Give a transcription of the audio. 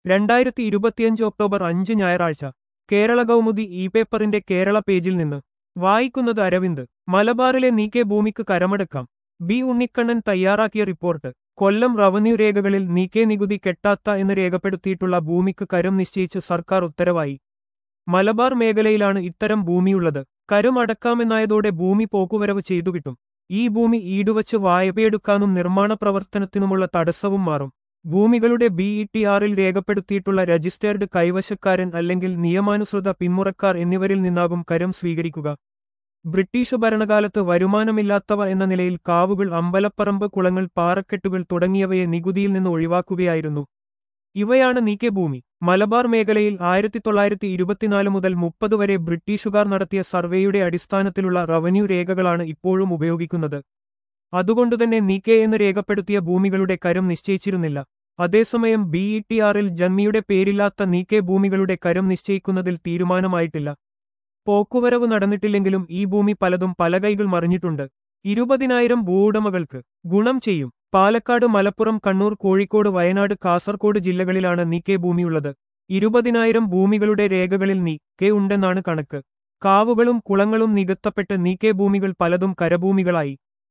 രണ്ടായിരത്തി ഇരുപത്തിയഞ്ച് ഒക്ടോബർ അഞ്ച് ഞായറാഴ്ച കേരള കൗമുദി ഇ പേപ്പറിന്റെ കേരള പേജിൽ നിന്ന് വായിക്കുന്നത് അരവിന്ദ് മലബാറിലെ നീക്കെ ഭൂമിക്ക് കരമടക്കാം ബി ഉണ്ണിക്കണ്ണൻ തയ്യാറാക്കിയ റിപ്പോർട്ട് കൊല്ലം റവന്യൂ രേഖകളിൽ നീക്കെ നികുതി കെട്ടാത്ത എന്ന് രേഖപ്പെടുത്തിയിട്ടുള്ള ഭൂമിക്ക് കരം നിശ്ചയിച്ച് സർക്കാർ ഉത്തരവായി മലബാർ മേഖലയിലാണ് ഇത്തരം ഭൂമിയുള്ളത് കരം അടക്കാമെന്നായതോടെ ഭൂമി പോക്കുവരവ് ചെയ്തു കിട്ടും ഈ ഭൂമി ഈടുവച്ച് വായ്പയെടുക്കാനും നിർമ്മാണ പ്രവർത്തനത്തിനുമുള്ള തടസ്സവും മാറും ഭൂമികളുടെ ബി ഇ ടി ആറിൽ രേഖപ്പെടുത്തിയിട്ടുള്ള രജിസ്റ്റേർഡ് കൈവശക്കാരൻ അല്ലെങ്കിൽ നിയമാനുസൃത പിന്മുറക്കാർ എന്നിവരിൽ നിന്നാകും കരം സ്വീകരിക്കുക ബ്രിട്ടീഷ് ഭരണകാലത്ത് വരുമാനമില്ലാത്തവ എന്ന നിലയിൽ കാവുകൾ അമ്പലപ്പറമ്പ് കുളങ്ങൾ പാറക്കെട്ടുകൾ തുടങ്ങിയവയെ നികുതിയിൽ നിന്ന് ഒഴിവാക്കുകയായിരുന്നു ഇവയാണ് നീക്കെ ഭൂമി മലബാർ മേഖലയിൽ ആയിരത്തി തൊള്ളായിരത്തി ഇരുപത്തിനാല് മുതൽ മുപ്പത് വരെ ബ്രിട്ടീഷുകാർ നടത്തിയ സർവേയുടെ അടിസ്ഥാനത്തിലുള്ള റവന്യൂ രേഖകളാണ് ഇപ്പോഴും ഉപയോഗിക്കുന്നത് അതുകൊണ്ടുതന്നെ നീക്കെ എന്ന് രേഖപ്പെടുത്തിയ ഭൂമികളുടെ കരം നിശ്ചയിച്ചിരുന്നില്ല അതേസമയം ബി ഇ ടി ആറിൽ ജന്മിയുടെ പേരില്ലാത്ത നീക്കെ ഭൂമികളുടെ കരം നിശ്ചയിക്കുന്നതിൽ തീരുമാനമായിട്ടില്ല പോക്കുവരവ് നടന്നിട്ടില്ലെങ്കിലും ഈ ഭൂമി പലതും പല കൈകൾ മറിഞ്ഞിട്ടുണ്ട് ഇരുപതിനായിരം ഭൂവുടമകൾക്ക് ഗുണം ചെയ്യും പാലക്കാട് മലപ്പുറം കണ്ണൂർ കോഴിക്കോട് വയനാട് കാസർകോട് ജില്ലകളിലാണ് നീക്കെ ഭൂമിയുള്ളത് ഇരുപതിനായിരം ഭൂമികളുടെ രേഖകളിൽ നീക്കെ ഉണ്ടെന്നാണ് കണക്ക് കാവുകളും കുളങ്ങളും നികത്തപ്പെട്ട് നീക്കെ ഭൂമികൾ പലതും കരഭൂമികളായി